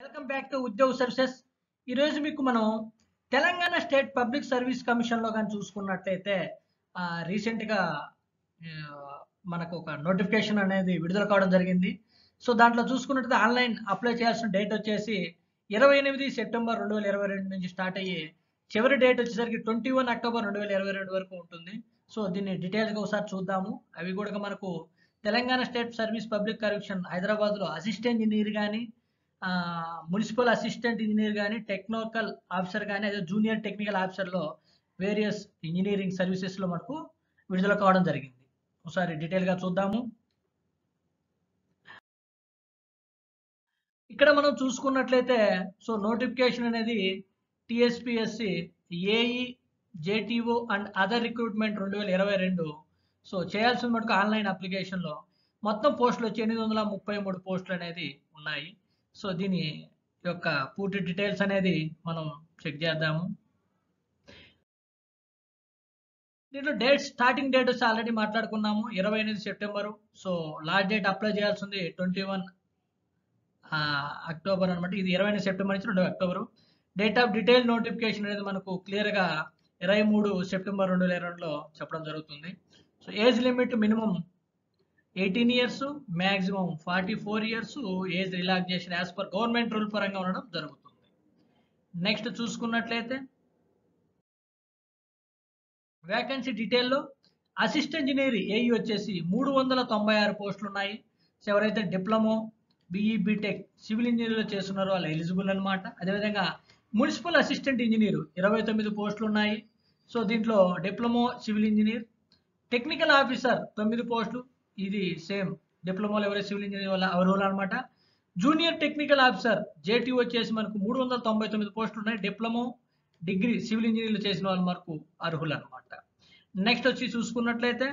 Welcome back to Udyoga services ఈరోజు మీకు మనం తెలంగాణ స్టేట్ పబ్లిక్ సర్వీస్ కమిషన్లో కానీ చూసుకున్నట్లయితే ఆ, రీసెంట్గా ఆ, మనకు ఒక నోటిఫికేషన్ అనేది విడుదల కావడం జరిగింది సో దాంట్లో చూసుకున్నట్లయితే ఆన్లైన్ అప్లై చేయాల్సిన డేట్ వచ్చేసి ఇరవై ఎనిమిది సెప్టెంబర్ రెండు వేల ఇరవై రెండు నుంచి స్టార్ట్ అయ్యి చివరి డేట్ వచ్చేసరికి ట్వంటీ వన్ అక్టోబర్ రెండు వేల ఇరవై రెండు వరకు ఉంటుంది సో దీన్ని డీటెయిల్గా ఒకసారి చూద్దాము అవి కూడా మనకు Telangana state service public correction హైదరాబాద్లో అసిస్టెంట్ ఇంజనీర్ కానీ మున్సిపల్ అసిస్టెంట్ ఇంజనీర్ కానీ టెక్నికల్ ఆఫీసర్ కానీ అదే జూనియర్ టెక్నికల్ ఆఫీసర్లో వేరియస్ ఇంజనీరింగ్ సర్వీసెస్లో మనకు విడుదల కావడం జరిగింది ఒకసారి డీటెయిల్గా చూద్దాము ఇక్కడ మనం చూసుకున్నట్లయితే సో నోటిఫికేషన్ అనేది TSPSC AE JTO and other recruitment రెండు వేల ఇరవై రెండు సో చేయాల్సిన మటుకు ఆన్లైన్ అప్లికేషన్లో మొత్తం పోస్టులు వచ్చి ఎనిమిది వందల ముప్పై మూడు పోస్టులు అనేది ఉన్నాయి సో దీని యొక్క పూర్తి డీటెయిల్స్ అనేది మనం చెక్ చేద్దాము దీంట్లో డేట్ స్టార్టింగ్ డేట్ వచ్చి ఆల్రెడీ మాట్లాడుకున్నాము ఇరవై ఎనిమిది September so last date apply చేయాల్సింది ట్వంటీ వన్ అక్టోబర్ అనమాట ఇది ఇరవై ఎనిమిది సెప్టెంబర్ నుంచి రెండు October date of detail notification అనేది మనకు క్లియర్గా ఇరవై మూడు సెప్టెంబర్ రెండు వేల రెండులో చెప్పడం జరుగుతుంది so age limit minimum eighteen years maximum forty four years age relaxation as per government rule పరంగా ఉండడం జరుగుతుంది నెక్స్ట్ చూసుకున్నట్లయితే వేకెన్సీ డీటెయిల్లో అసిస్టెంట్ ఇంజనీర్ ఏఈ వచ్చేసి మూడు వందల తొంభై ఆరు పోస్టులు ఉన్నాయి సో ఎవరైతే డిప్లొమో బీఈ బీటెక్ సివిల్ ఇంజనీర్లో చేస్తున్నారో వాళ్ళు ఎలిజిబుల్ అనమాట అదేవిధంగా మున్సిపల్ అసిస్టెంట్ ఇంజనీర్ ఇరవై తొమ్మిది పోస్టులు ఉన్నాయి సో దీంట్లో diploma civil engineer technical officer తొమ్మిది పోస్టులు ఇది సేమ్ డిప్లొమాలో ఎవరైతే సివిల్ ఇంజనీర్ వల్ల అవరోలు అనమాట జూనియర్ టెక్నికల్ ఆఫీసర్ జేటీ వచ్చేసి మనకు మూడు వందల తొంభై తొమ్మిది పోస్టులు ఉన్నాయి డిప్లొమో డిగ్రీ సివిల్ ఇంజనీర్లు చేసిన వాళ్ళు మనకు అర్హులు అనమాట నెక్స్ట్ వచ్చి చూసుకున్నట్లయితే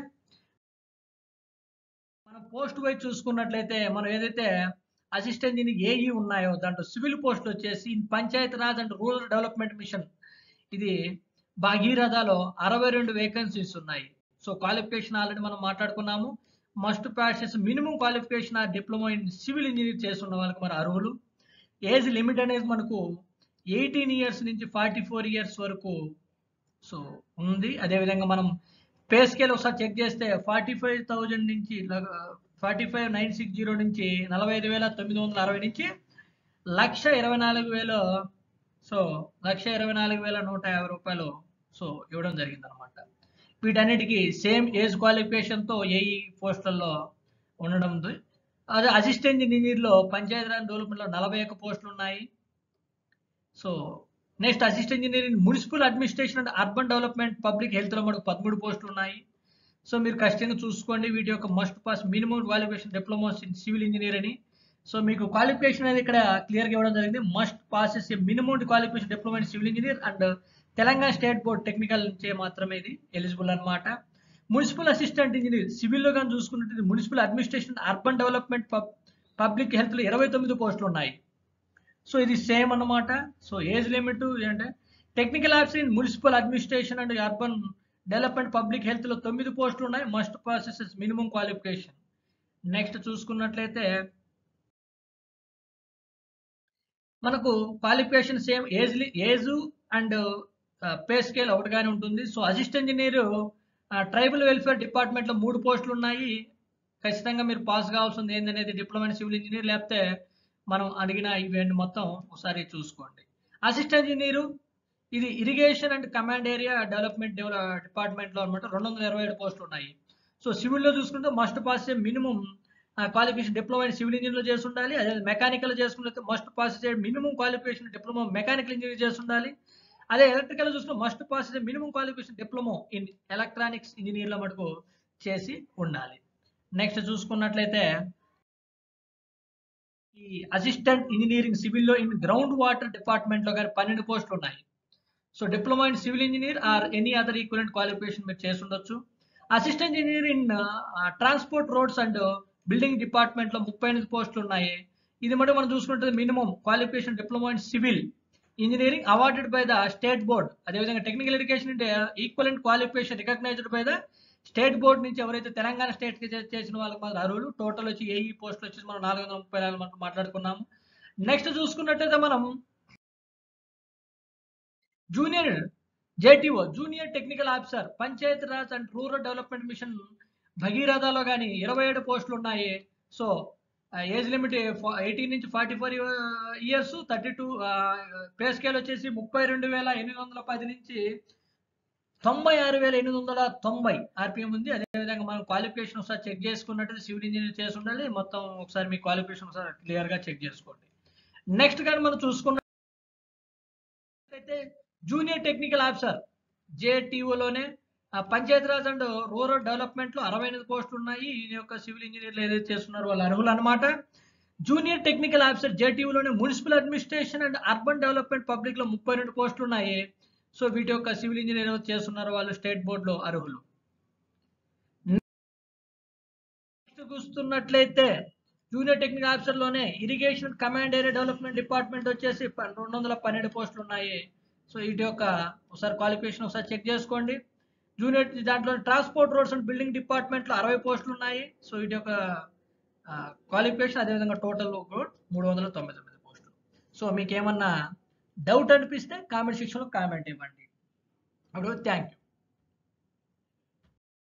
మనం పోస్ట్ వైజ్ చూసుకున్నట్లయితే మనం ఏదైతే అసిస్టెంట్ ఇంజనీర్ ఏఈ ఉన్నాయో దాంట్లో సివిల్ పోస్టులు వచ్చేసి in Panchayat Raj and rural development mission ఇది భాగీరథలో అరవై రెండు వేకెన్సీస్ ఉన్నాయి సో క్వాలిఫికేషన్ ఆల్రెడీ మనం మాట్లాడుకున్నాము మస్ట్ ప్రాసెస్ మినిమం క్వాలిఫికేషన్ ఆ డిప్లొమా ఇన్ సివిల్ ఇంజనీర్ చేస్తున్న వాళ్ళకి మన అర్హులు ఏజ్ లిమిట్ అనేది మనకు ఎయిటీన్ ఇయర్స్ నుంచి ఫార్టీ ఫోర్ ఇయర్స్ వరకు సో ఉంది అదేవిధంగా మనం పే స్కేల్ ఒకసారి చెక్ చేస్తే ఫార్టీ ఫైవ్ థౌజండ్ నుంచి forty five nine six zero నుంచి నలభై ఐదు వేల తొమ్మిది వందల అరవై నుంచి లక్ష ఇరవై నాలుగు వేలు సో లక్ష ఇరవై నాలుగు వేల నూట యాభై రూపాయలు సో ఇవ్వడం జరిగింది అనమాట వీటన్నిటికీ సేమ్ ఏజ్ క్వాలిఫికేషన్తో ఏఈ పోస్టులలో ఉండడం ఉంది. అదే అసిస్టెంట్ ఇంజనీర్లో పంచాయతీరాజ్ డెవలప్మెంట్లో నలభై ఒక్క పోస్టులు ఉన్నాయి so next assistant engineering municipal administration and urban development public హెల్త్లో మనకు పదమూడు పోస్టులు ఉన్నాయి సో మీరు ఖచ్చితంగా చూసుకోండి వీటి యొక్క must pass minimum qualification diplomas in civil engineer అని సో మీకు క్వాలిఫికేషన్ అనేది ఇక్కడ క్లియర్గా ఇవ్వడం జరిగింది must passes minimum qualification diploma in civil engineer and Telangana state board technical నుంచే మాత్రమే ఇది ఎలిజిబుల్ అన్నమాట మున్సిపల్ అసిస్టెంట్ ఇంజనీర్ సివిల్లో కానీ చూసుకున్నట్టు municipal administration urban development public హెల్త్లో ఇరవై తొమ్మిది పోస్టులు ఉన్నాయి సో ఇది సేమ్ అన్నమాట సో ఏజ్ లిమిట్ ఏంటంటే technical officer in municipal administration and urban development public హెల్త్లో తొమ్మిది పోస్టులు ఉన్నాయి must processes minimum qualification next చూసుకున్నట్లయితే మనకు qualification same age age and pay scale ఒకటిగానే ఉంటుంది so assistant engineer tribal welfare డిపార్ట్మెంట్లో మూడు పోస్టులు ఉన్నాయి ఖచ్చితంగా మీరు పాస్ కావాల్సింది ఏందనేది డిప్లొమా సివిల్ ఇంజనీర్ లేకపోతే మనం అడిగిన ఇవన్నీ మొత్తం ఒకసారి చూసుకోండి అసిస్టెంట్ ఇంజనీరు ఇది irrigation and command area development డిపార్ట్మెంట్లో అనమాట రెండు వందల ఇరవై ఏడు పోస్టులు ఉన్నాయి సో సివిల్లో చూసుకుంటే must pass minimum qualification diploma in civil ఇంజనీర్లో చేసి ఉండాలి అదే మెకానికల్ చేసుకుంటే must pass minimum qualification diploma mechanical engineer చేసి ఉండాలి అదే ఎలక్ట్రికల్ చూసుకుంటే must pass minimum qualification diploma in electronics ఇంజనీర్ల మటుకు చేసి ఉండాలి నెక్స్ట్ చూసుకున్నట్లయితే ఈ అసిస్టెంట్ ఇంజనీరింగ్ సివిల్లో ఇన్ గ్రౌండ్ వాటర్ డిపార్ట్మెంట్లో కానీ పన్నెండు పోస్టులు ఉన్నాయి so diploma in civil engineer or any other equivalent qualification మీరు చేసి ఉండొచ్చు assistant engineer in transport roads and building డిపార్ట్మెంట్లో ముప్పై ఎనిమిది పోస్టులు ఉన్నాయి ఇది మటు మనం చూసుకుంటే minimum qualification diploma in civil engineering awarded by the state board అదేవిధంగా టెక్నికల్ ఎడ్యుకేషన్ అంటే equivalent qualification recognised by the state board నుంచి ఎవరైతే తెలంగాణ స్టేట్ కి చే- చేసిన వాళ్ళకి మాత్రం అర్హులు టోటల్ వచ్చి ఏఈ పోస్టులు వచ్చేసి మనం నాలుగు వందల ముప్పై నాలుగు మనం మాట్లాడుకున్నాము నెక్స్ట్ చూసుకున్నట్టయితే మనం junior JTO junior technical officer Panchayati Raj and rural development mission భగీరథలో కానీ ఇరవై ఏడు పోస్టులు ఉన్నాయి సో ఏజ్ లిమిట్ ఎయిటీన్ నుంచి forty four years thirty two pay scale వచ్చేసి ముప్పై రెండు వేల ఎనిమిది వందల పది నుంచి తొంభై ఆరు వేల ఎనిమిది వందల తొంభై ఆర్పిఎం ఉంది అదేవిధంగా మనం క్వాలిఫికేషన్ ఒకసారి చెక్ చేసుకున్నట్టు సివిల్ ఇంజనీర్ చేసి ఉండాలి మొత్తం ఒకసారి మీ క్వాలిఫికేషన్ ఒకసారి క్లియర్గా చెక్ చేసుకోండి నెక్స్ట్ కానీ మనం చూసుకున్నట్లయితే జూనియర్ టెక్నికల్ ఆఫీసర్ జేటీఓలోనే పంచాయతీరాజ్ అండ్ రూరల్ డెవలప్మెంట్ లో అరవై ఎనిమిది పోస్టులు ఉన్నాయి ఈ యొక్క సివిల్ ఇంజనీర్లు ఏదైతే చేస్తున్నారో వాళ్ళు అర్హులు అనమాట జూనియర్ టెక్నికల్ ఆఫీసర్ జేటీయూలోనే municipal administration and urban development public లో ముప్పై రెండు పోస్టులు ఉన్నాయి సో వీటి యొక్క సివిల్ ఇంజనీర్ ఏదైతే చేస్తున్నారో వాళ్ళు స్టేట్ బోర్డులో అర్హులు నెక్స్ట్ చూస్తున్నట్లయితే జూనియర్ టెక్నికల్ ఆఫీసర్ లోనే irrigation command area development department వచ్చేసి ప- రెండు వందల పన్నెండు పోస్టులు ఉన్నాయి సో వీటి యొక్క ఒకసారి క్వాలిఫికేషన్ ఒకసారి చెక్ చేసుకోండి జూనియర్ దాంట్లో transport roads and building department లో అరవై పోస్టులు ఉన్నాయి సో వీటి యొక్క క్వాలిఫికేషన్ అదేవిధంగా టోటల్ మూడు వందల తొంభై తొమ్మిది పోస్టులు సో మీకు ఏమన్నా డౌట్ అనిపిస్తే కామెంట్ సెక్షన్లో కామెంట్ ఇవ్వండి అప్పుడు థ్యాంక్ యూ